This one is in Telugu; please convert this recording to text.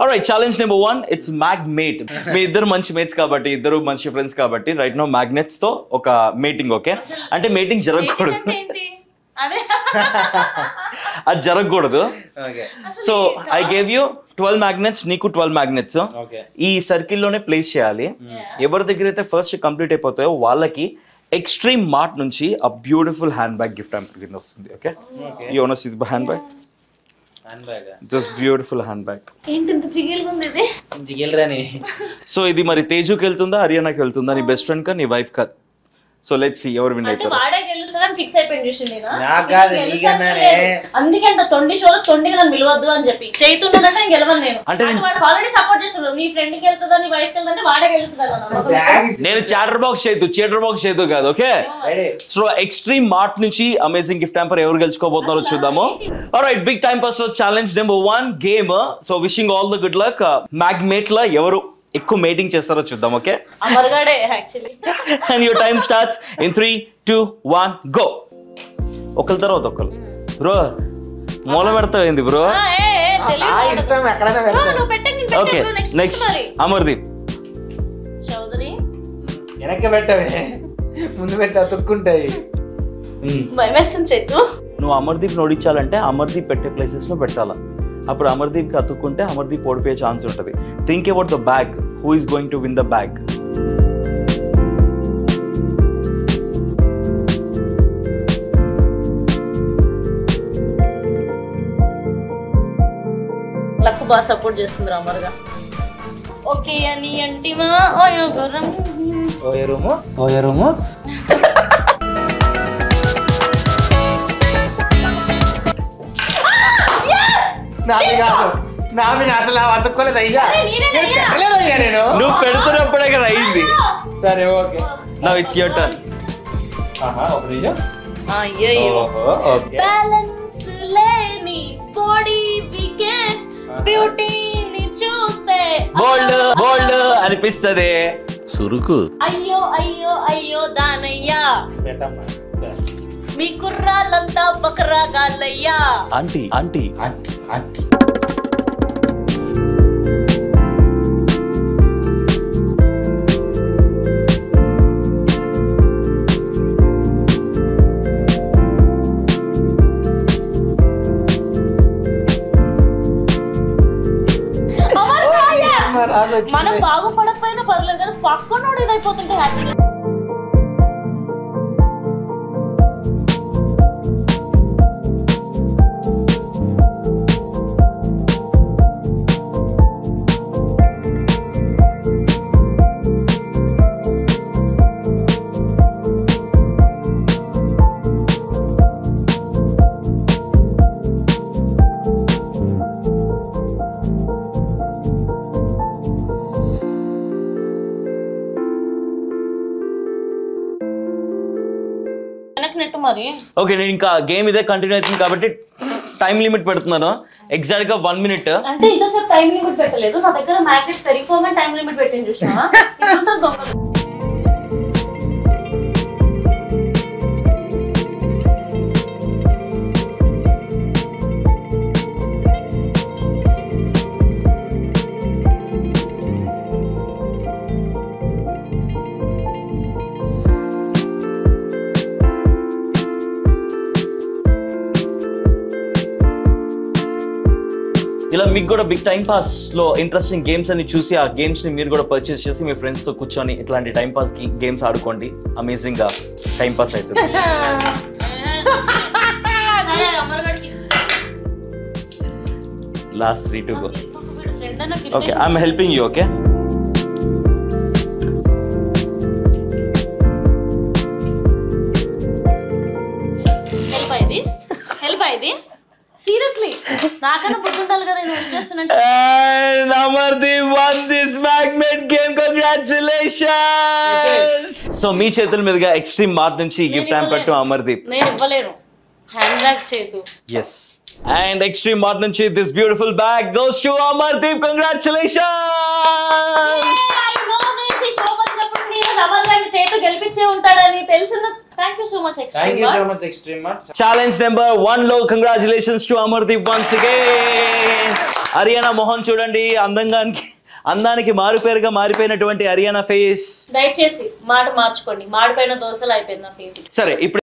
Right challenge number one it's magnet మీ ఇద్దరు మంచి మేట్స్ కాబట్టి ఇద్దరు మంచి ఫ్రెండ్స్ కాబట్టి రైట్ నో మ్యాగ్నెట్స్ తో ఒక మీటింగ్ ఓకే అంటే మీటింగ్ జరగకూడదు ఏంటంటే ఏంటి అదే అది జరగకూడదు okay so I gave you twelve magnets నీకు ట్వెల్వ్ మ్యాగ్నెట్స్ ఓకే ఈ సర్కిల్ లోనే ప్లేస్ చేయాలి ఎవరి దగ్గర అయితే ఫస్ట్ కంప్లీట్ అయిపోతాయో వాళ్ళకి ఎక్స్ట్రీమ్ మార్ట్ నుంచి ఆ బ్యూటిఫుల్ హ్యాండ్ బ్యాగ్ గిఫ్ట్ కింద వస్తుంది okay okay you onus is handbag handbag just beautiful handbag ఏంటి ఇంత జిగిల్గా ఉంది ఇది జిగెల్రాని సో ఇది మరి తేజుకి వెళ్తుందా హర్యానాకి వెళ్తుందా నీ బెస్ట్ ఫ్రెండ్ కా నీ వైఫ్ కా సో లెట్స్ సి ఎవరు విన్ అంటే అవుతారు వాడే గెలుస్తాడని ఫిక్స్ అయిపోయింది చూసి నేను నాకు కాదు, నీకన్నానే. అందుకే అంత తొండి షోలో తొండిగా నన్ను పిలవద్దు అని చెప్పి చేతున్నాడంటే నేను గెలవను నేను అంటే అంటే నేను- వాడు ఆల్రెడీ సపోర్ట్ చేస్తున్నాడు నీ ఫ్రెండ్ కి వెళ్తుందా నీ వైఫ్ కి వెళ్తుందంటే వాడే గెలుస్తాడు నేను చాటర్ బాక్స్ చేయదు చీటర్ బాక్స్ చేయదు కాదు ఓకే సో ఎక్స్ట్రీమ్ మార్ట్ నుంచి అమేజింగ్ గిఫ్ట్ హ్యాంపర్ ఎవరు గెలుచుకోబోతున్నారో చూద్దాము right big time pass challenge number one game so wishing all the good luck magnet లా ఎవరు ఎక్కువ మేటింగ్ చేస్తారో చూద్దాం ఓకే అమర్గాడే actually and your time starts in three two one go ఒకరి తర్వాత ఒకరు బ్రో మూల పెడతావు ఏంది బ్రో ఇష్టం ఎక్కడైనా పెడతాను నువ్వు పెట్టండి నేను ఓకే పెట్టాను నెక్స్ట్ నెక్స్ట్ పెట్టాలి అమర్దీప్ చౌదరి వెనక్కి పెట్టవే ముందు పెట్టి అతుక్కుంటాయి భయమేస్తుంది చేతు నువ్వు అమర్దీప్ ఓడించాలంటే అమర్దీప్ పెట్టే ప్లేసెస్ లో పెట్టాలా అప్పుడు అమర్దీప్ కి అతుక్కుంటే అమర్దీప్ ఓడిపోయే ఛాన్స్ ఉంటుంది think about the bag who is going to win the bag luck బాగా సపోర్ట్ చేస్తుంది అమర్గా ఓకే అని అంటివా ఓయో గుర్రం ఓయే రూము ఓయే రూము నాది కాదు నావి అసలు అతుక్కోలేదు అయ్యా అరే, నేనే నేను అయ్యా. పెట్టలేదు అయ్యా నేను నువ్వు పెడుతున్నప్పుడే కదా అయింది సరే okay now it's your turn ఆహా ఒక నిజం అయ్యో ఓహో ఓకే బ్యాలెన్స్ లేని బాడీ వీకెండ్ బ్యూటీని చూస్తే బోల్డ్ బోల్డ్ అనిపిస్తది సురుకు అయ్యో అయ్యో అయ్యో దానయ్యా పెట్టమ్మా మీ కుర్రాళ్ళంతా బకరాగాళ్ళయ్యా aunty aunty aunty aunty Amar కాయ! మరి అది వచ్చింది. మనం బాగుపడకపోయినా పర్లేదు కానీ పక్కనోడు ఇదైపోతుంటే హ్యాపీ వెనక్కినట్టు మరి ఓకే నేను ఇంకా గేమ్ ఇదే కంటిన్యూ అవుతుంది కాబట్టి టైం లిమిట్ పెడుతున్నాను ఎగ్జాక్ట్ గా వన్ మినిట్ అంటే ఇంతసేపు టైం లిమిట్ పెట్టలేదు నా దగ్గర మ్యాగ్నెట్ పెరిగిపోగా టైం లిమిట్ పెట్టింది చూసినా ఇట్లుంటుంది దొంగలు ఇలా మీకు కూడా బిగ్ టైం పాస్ లో ఇంట్రెస్టింగ్ గేమ్స్ అని చూసి ఆ గేమ్స్ ని మీరు కూడా పర్చేస్ చేసి మీ ఫ్రెండ్స్ తో కూర్చొని ఇట్లాంటి టైం పాస్ గేమ్స్ ఆడుకోండి అమేజింగ్ గా టైం పాస్ అవుతుంది సరే, అమరగాడికి ఇచ్చు. లాస్ట్ త్రీ టు గో వీడు friend అన్న okay kidnap I'm helping you okay help అయింది హెల్ప్ అయింది సీరియస్లీ నాకన్నా బుద్ధి ఉండాలి కదా నేను హెల్ప్ చేస్తున్నట్టు And Amardeep won this magnet game. Congratulations! So మీ చేతుల మీదుగా ఎక్స్ట్రీమ్ మార్ట్ నుంచి గిఫ్ట్ హ్యాండ్ పెట్టు అమర్దీప్ నేను ఇవ్వలేను హ్యాండ్ బ్యాగ్ చేతు ఎస్ అండ్ ఎక్స్ట్రీమ్ మార్ట్ నుంచి this beautiful bag goes to Amardeep congratulation show వచ్చినప్పుడు నేను అమర్గాడిని చేతు గెలిపించే ఉంటాడని తెలిసిన thank you so much thank you Extreme so much Extreme much challenge number one లో congratulations to Amardeep once again Haryana మొహం చూడండి అందంగా అందానికి మారుపేరుగా మారిపోయినటువంటి హరియానా ఫేస్ దయచేసి మాట మార్చుకోండి మాడిపోయిన దోశలు అయిపోయింది నా ఫేస్ సరే ఇప్పుడు